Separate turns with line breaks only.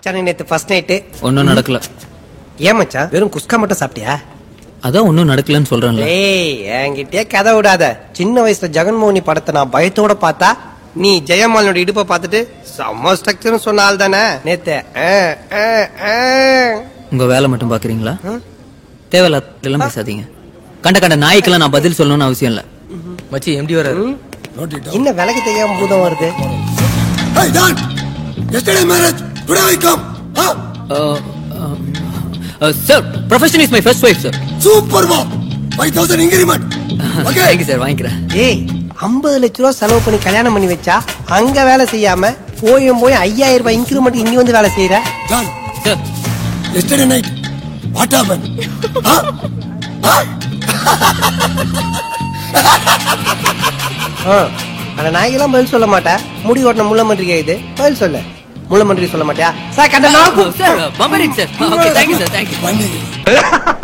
மச்சான் நேத்து first night
ஒன்னும் நடக்கல
ஏன் மச்சான் வெறும் குஸ்கா மட்டும் சாப்பிட்டியா
அதான் ஒன்னும் நடக்கலன்னு சொல்றேன்ல
ஏய் என்கிட்டயே கதை விடாத சின்ன வயசுல ஜெகன்மோகினி படத்தை நான் பயத்தோட பார்த்தா நீ ஜெயமாலனோட இடுப்பை பார்த்துட்டு செம்ம ஸ்ட்ரக்சர்னு சொன்ன ஆள் தானே நேத்து ஆ, ஆ, ஆ.
உங்க வேலை மட்டும் பாக்குறீங்களா தேவையில்லாம் பேசாதீங்க கண்ட கண்ட நாய்க்கெல்லாம் நான் பதில் சொல்லணும்னு அவசியம் இல்ல
மச்சி எம்டி வராரு
Note it down.
என்ன விலைக்கு தெரியாம பூதம் வருது
Hey, Dan! Yesterday marriage, today I come. Huh?
Sir profession is my first wife sir
Super wow! 5000 increment. Okay?
Thank you sir வாங்கிக்கிறேன்
ஏய் ஐம்பது லட்ச ரூபா செலவு பண்ணி கல்யாணம் பண்ணி வச்சா அங்க வேலை செய்யாம போயும் போய் ஐயாயிரம் ரூபாய் இன்க்ரிமெண்ட் இங்க வந்து வேலை செய்யற
Dan,
sir
yesterday night, what happened? Huh? Huh?
ஆ, அந்த நாய்க்கெல்லாம் பதில் சொல்ல மாட்டேன் முடி ஓட்டின முள்ள மந்திரிக்கா இது பதில் சொல்லு முள்ள மந்திரி சொல்ல மாட்டியா சார் கண்ட நாக்கு
சார் பம்பரிங் sir okay thank you sir thank you
One minute.